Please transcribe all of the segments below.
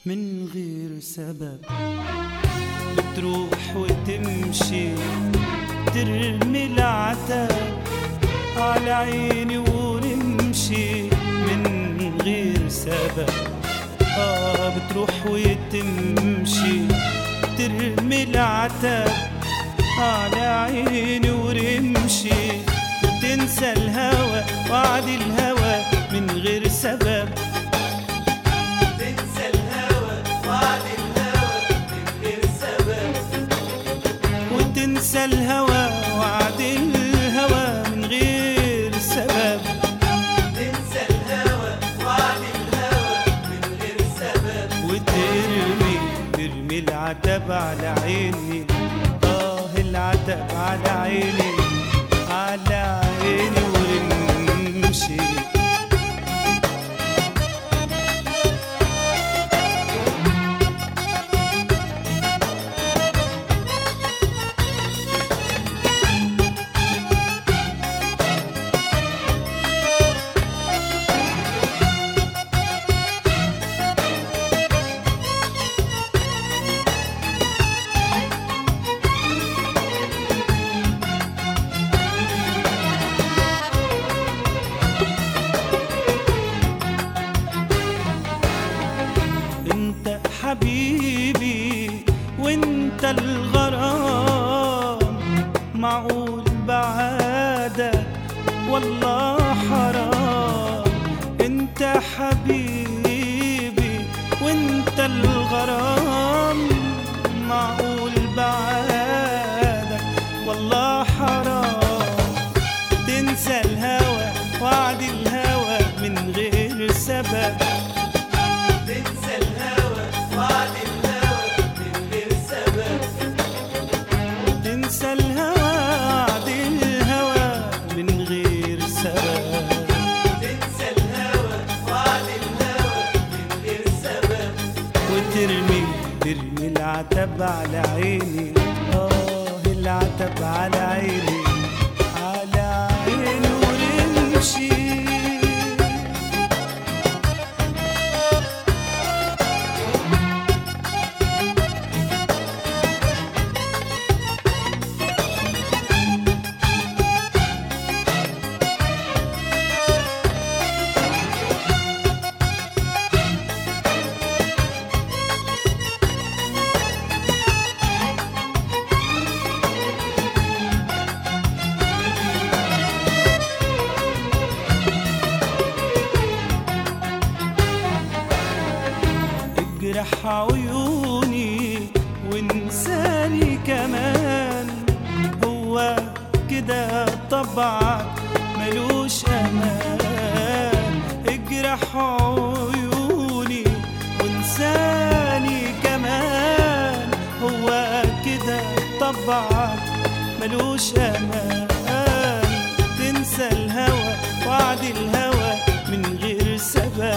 من غير سبب بتروح وتمشي ترمي العتاب على عيني ونمشي من غير سبب آه بتروح وتمشي ترمي العتاب على عيني ورمشي تنسى الهوى وعد الهوى من غير سبب تنسى الهوى وعد الهوى من غير سبب وتنسى الهوى وعد الهوى من غير سبب تنسى الهوى وعد الهوى من غير سبب وترمي ترمي العتب على عيني اه العتب على عيني على عيني ونمشي انت حبيبي وانت الغرام معقول بعادك والله حرام انت حبيبي وانت الغرام معقول بعادك والله حرام تنسى الهوى وعد الهوى من غير سبب تنسى الهوى وعد الهوى من غير سبب تنسى الهوى وعد الهوى من غير سبب تنسى الهوى وعد الهوى من غير سبب وترمي ترمي العتب على عيني اه العتب على عيني على عيني ونمشي اجرح عيوني وانساني كمان هو كده طبعك ملوش امان اجرح عيوني وانساني كمان هو كده طبعك ملوش امان تنسى الهوى وعد الهوى من غير سبب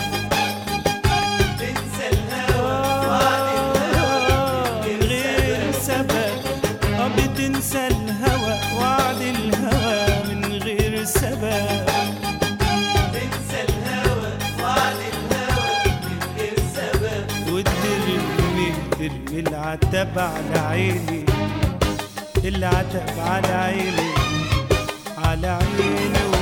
تنسى الهوى وعد الهوى من غير سبب آه بتنسى الهوى وعد الهوى من غير سبب تنسى الهوى وعد الهوى من غير سبب وترمي ترمي العتب على عيني العتب على عيني على عيني